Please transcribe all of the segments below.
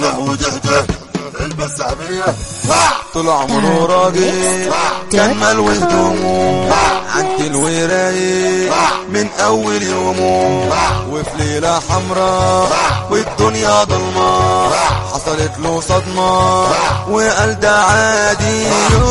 لهوي تهدى البس عبية طول عمره راجل كمل وهدومه عند الوراية من أول يومه وفي ليلة حمراء والدنيا ضلمة حصلت له صدمة وقال ده عادي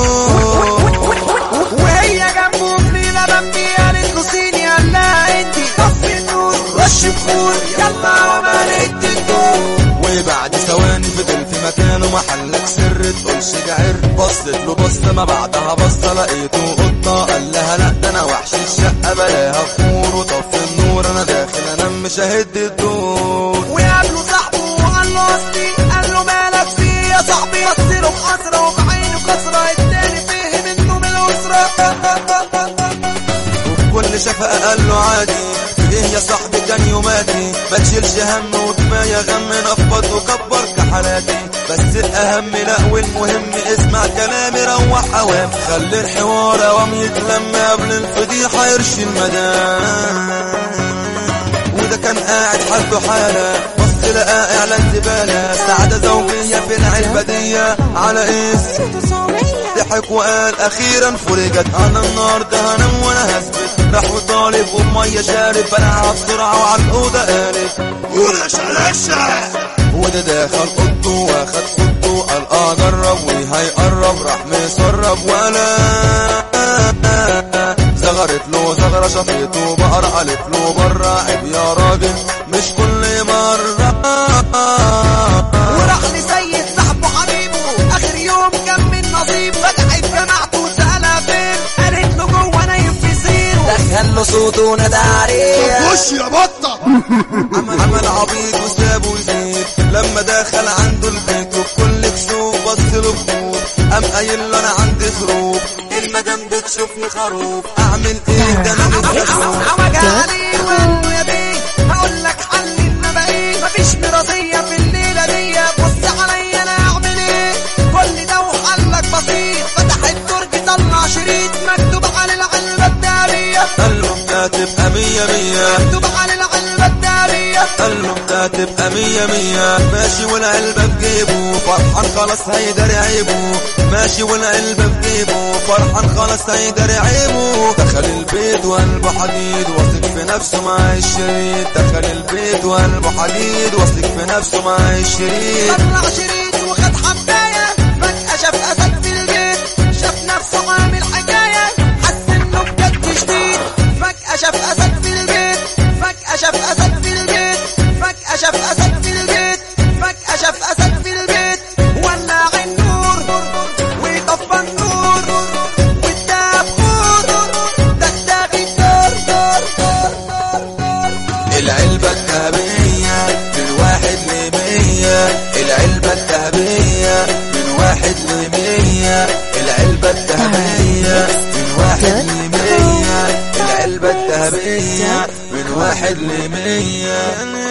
وهي جنبه منيرة بمبي قالت له صيني قال لها انتي طفي النور رش بخور يلا عملت الدور وبعد ثواني فضل في مكانه محلك سر تقولش جعر بصت له بصة ما بعدها بصة لقيته قطة قال لها لا ده انا وحش الشقة بلاها فور وطفي النور انا داخل انام مش ههد الدور وقابله صاحبه وقال له اصلي قال له مالك فيه يا صاحبي بص له بحسرة وبعينه كسرة التاني فهم انه من الأسرة وبكل شفقة قال له عادي ايه يا صاحبي كان يوماتي ما تشيلش هم وكفاية غم نفض وكبر كحالاتي بس الاهم لا والمهم اسمع كلامي روح اوام خلي الحوار اوام يتلم قبل الفضيحة يرشي المدام وده كان قاعد حالته حالة بص لقى اعلان زبالة سعادة زوجية في العلبة دي على اسم ضحك وقال اخيرا فرجت انا النهارده هنام وانا هثبت راح وطالب وبميه شارب بلعها بسرعه وعلى الاوضه قالب ولش لشة وده دخل اوضته واخد خطه قال اه جرب وهيقرب راح مسرب ولا زغرت له زغرة شفيته بقر قالت له برا عيب يا راجل مش كل مرة وراح لسيد صاحبه حبيبه اخر يوم كان من نصيبه فتحت جماعته وسألها فين قالت له جوه نايم في سريره دخل له صوته ونادى عليه خش يا بطة عمل عمل عبيط وسابه يزيد لما دخل عنده البيت وبكل كسوف بص له بخوف قام قايل له انا عندي ظروف المدام بتشوفني خروف اعمل ايه ده انا مش هشوف عوج عليه وقال له يا بيه هقول لك حل انما ايه مفيش مرضية في الليلة دي بص عليا انا اعمل ايه كل ده وحلك بسيط فتح الدرج طلع شريط مكتوب على العلبة الدارية قال له انت هتبقى مية مية مكتوب على العلبة الدارية قال له انت هتبقى مية مية ماشي والعلبة في جيبه فرحان خلاص هيداري عيبه ماشي والعلبة في جيبه فرحان خلاص هيداري عيبه دخل البيت وقلبه حديد واثق في نفسه مع الشريط دخل البيت وقلبه حديد واثق في نفسه مع الشريط طلع شريط وخد حباية فجأة شاف أسد في البيت شاف نفسه عامل حكاية حس إنه بجد جديد فجأة شاف أسد في البيت فجأة شاف أسد في البيت فجأة شاف أسد في البيت فجأة شاف أسد في البيت ولع النور وطفى النور والدافور دغدغ الدار دار دار دار دار العلبة الذهبية من واحد لمية العلبة الذهبية من واحد لمية العلبة الذهبية من واحد لمية العلبة الذهبية من واحد لمية